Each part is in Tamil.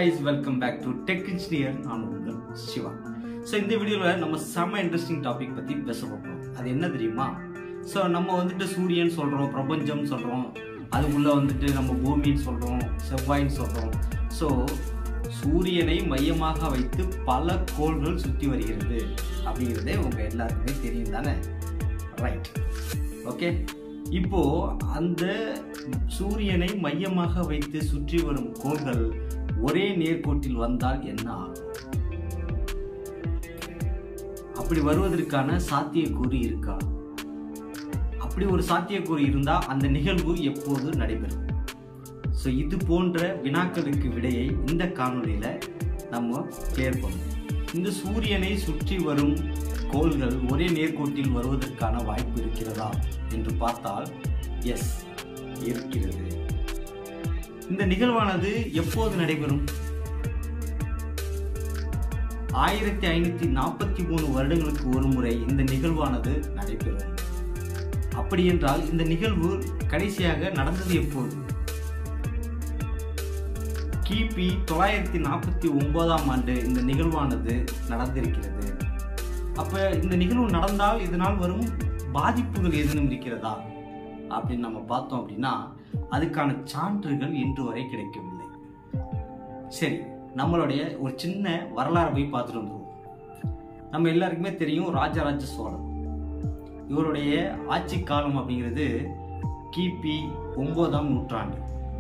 guys welcome back to tech engineer நான் உங்கள் சிவா ஸோ இந்த வீடியோவில் நம்ம செம்ம இன்ட்ரெஸ்டிங் டாபிக் பற்றி பேச போகிறோம் அது என்ன தெரியுமா ஸோ நம்ம வந்துட்டு சூரியன் சொல்கிறோம் பிரபஞ்சம் சொல்கிறோம் அதுக்குள்ளே வந்துட்டு நம்ம பூமின்னு சொல்கிறோம் செவ்வாயின்னு சொல்கிறோம் ஸோ சூரியனை மையமாக வைத்து பல கோள்கள் சுற்றி வருகிறது அப்படிங்கிறதே உங்கள் எல்லாருக்குமே தெரியும் தானே ரைட் ஓகே இப்போ அந்த சூரியனை மையமாக வைத்து சுற்றி வரும் கோள்கள் ஒரே நேர்கோட்டில் வந்தால் என்ன ஆகும் அப்படி வருவதற்கான சாத்தியக்கூறு இருக்கா அப்படி ஒரு சாத்தியக்கூறு இருந்தா அந்த நிகழ்வு எப்போது நடைபெறும் ஸோ இது போன்ற வினாக்களுக்கு விடையை இந்த காணொளியில நம்ம கிளியர் பண்ணுவோம் இந்த சூரியனை சுற்றி வரும் கோள்கள் ஒரே நேர்கோட்டில் வருவதற்கான வாய்ப்பு இருக்கிறதா என்று பார்த்தால் எஸ் இருக்கிறது இந்த நிகழ்வானது எப்போது நடைபெறும் ஆயிரத்தி ஐநூத்தி நாற்பத்தி மூணு வருடங்களுக்கு ஒரு முறை இந்த நிகழ்வானது நடைபெறும் அப்படி என்றால் இந்த நிகழ்வு கடைசியாக நடந்தது எப்போது கிபி தொள்ளாயிரத்தி நாற்பத்தி ஒன்பதாம் ஆண்டு இந்த நிகழ்வானது நடந்திருக்கிறது அப்ப இந்த நிகழ்வு நடந்தால் இதனால் வரும் பாதிப்புகள் ஏதேனும் இருக்கிறதா அப்படின்னு நம்ம பார்த்தோம் அப்படின்னா அதுக்கான சான்றுகள் இன்று வரை கிடைக்கவில்லை சரி நம்மளுடைய ஒரு சின்ன வரலாறு போய் பார்த்துட்டு வந்துருவோம் நம்ம எல்லாருக்குமே தெரியும் ராஜராஜ சோழன் இவருடைய ஆட்சி காலம் அப்படிங்கிறது கிபி ஒன்பதாம் நூற்றாண்டு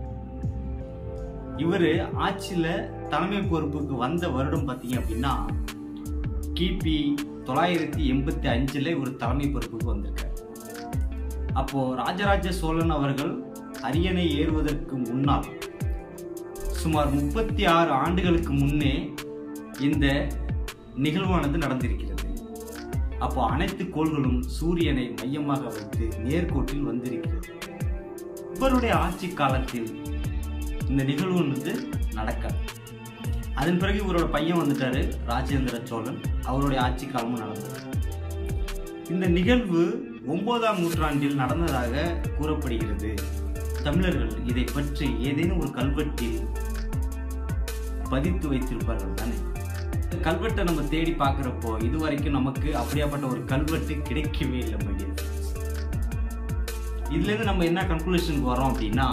இவர் ஆட்சியில தலைமை பொறுப்புக்கு வந்த வருடம் பார்த்தீங்க அப்படின்னா கிபி தொள்ளாயிரத்தி எண்பத்தி அஞ்சுல இவர் தலைமை பொறுப்புக்கு வந்திருக்கார் அப்போ ராஜராஜ சோழன் அவர்கள் அரியணை ஏறுவதற்கு முன்னால் சுமார் முப்பத்தி ஆறு ஆண்டுகளுக்கு முன்னே இந்த நிகழ்வானது நடந்திருக்கிறது அப்போ அனைத்து கோள்களும் சூரியனை மையமாக வைத்து நேர்கோட்டில் வந்திருக்கிறது இவருடைய ஆட்சி காலத்தில் இந்த நிகழ்வு வந்து நடக்காது அதன் பிறகு இவரோட பையன் வந்துட்டாரு ராஜேந்திர சோழன் அவருடைய ஆட்சி காலமும் நடந்தது இந்த நிகழ்வு ஒன்பதாம் நூற்றாண்டில் நடந்ததாக கூறப்படுகிறது தமிழர்கள் இதை பற்றி ஏதேனும் ஒரு கல்வெட்டில் பதித்து வைத்திருப்பார்கள் தானே கல்வெட்டை நம்ம தேடி பார்க்குறப்போ இது வரைக்கும் நமக்கு அப்படியாப்பட்ட ஒரு கல்வெட்டு கிடைக்கவே இல்லை மைடியர் இதுலேருந்து நம்ம என்ன கன்க்ளூஷனுக்கு வரோம் அப்படின்னா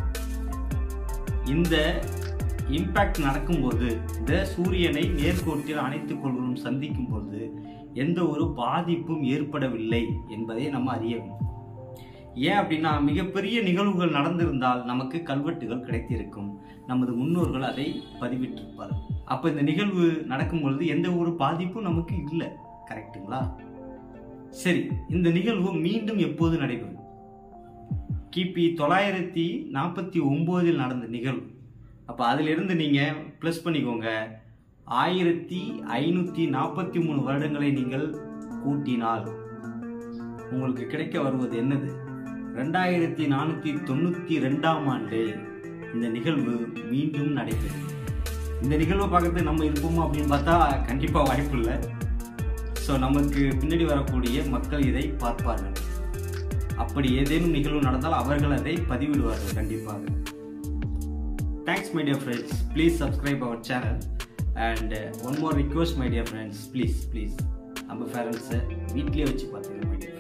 இந்த இம்பாக்ட் நடக்கும்போது இந்த சூரியனை நேர்கோட்டில் அனைத்து கோள்களும் சந்திக்கும் போது எந்த ஒரு பாதிப்பும் ஏற்படவில்லை என்பதை நம்ம அறிய வேண்டும் ஏன் அப்படின்னா மிகப்பெரிய நிகழ்வுகள் நடந்திருந்தால் நமக்கு கல்வெட்டுகள் கிடைத்திருக்கும் நமது முன்னோர்கள் அதை பதிவிட்டிருப்பார் அப்ப இந்த நிகழ்வு நடக்கும் பொழுது எந்த ஒரு பாதிப்பும் நமக்கு இல்லை கரெக்டுங்களா சரி இந்த நிகழ்வு மீண்டும் எப்போது நடைபெறும் கிபி தொள்ளாயிரத்தி நாற்பத்தி ஒன்பதில் நடந்த நிகழ்வு அப்போ அதிலிருந்து நீங்கள் ப்ளஸ் பண்ணிக்கோங்க ஆயிரத்தி ஐநூற்றி நாற்பத்தி மூணு வருடங்களை நீங்கள் கூட்டினால் உங்களுக்கு கிடைக்க வருவது என்னது ரெண்டாயிரத்தி நானூற்றி தொண்ணூற்றி ரெண்டாம் ஆண்டு இந்த நிகழ்வு மீண்டும் நடைபெறும் இந்த நிகழ்வை பார்க்கறது நம்ம இருப்போமா அப்படின்னு பார்த்தா கண்டிப்பாக வாய்ப்பு இல்லை ஸோ நமக்கு பின்னாடி வரக்கூடிய மக்கள் இதை பார்ப்பார்கள் அப்படி ஏதேனும் நிகழ்வு நடந்தால் அவர்கள் அதை பதிவிடுவார்கள் கண்டிப்பாக thanks my dear friends please subscribe அவர் channel and one more request my dear friends please please நம்ம பேரண்ட்ஸை வீட்லேயே வச்சு பார்த்துக்கணும் மை டியர்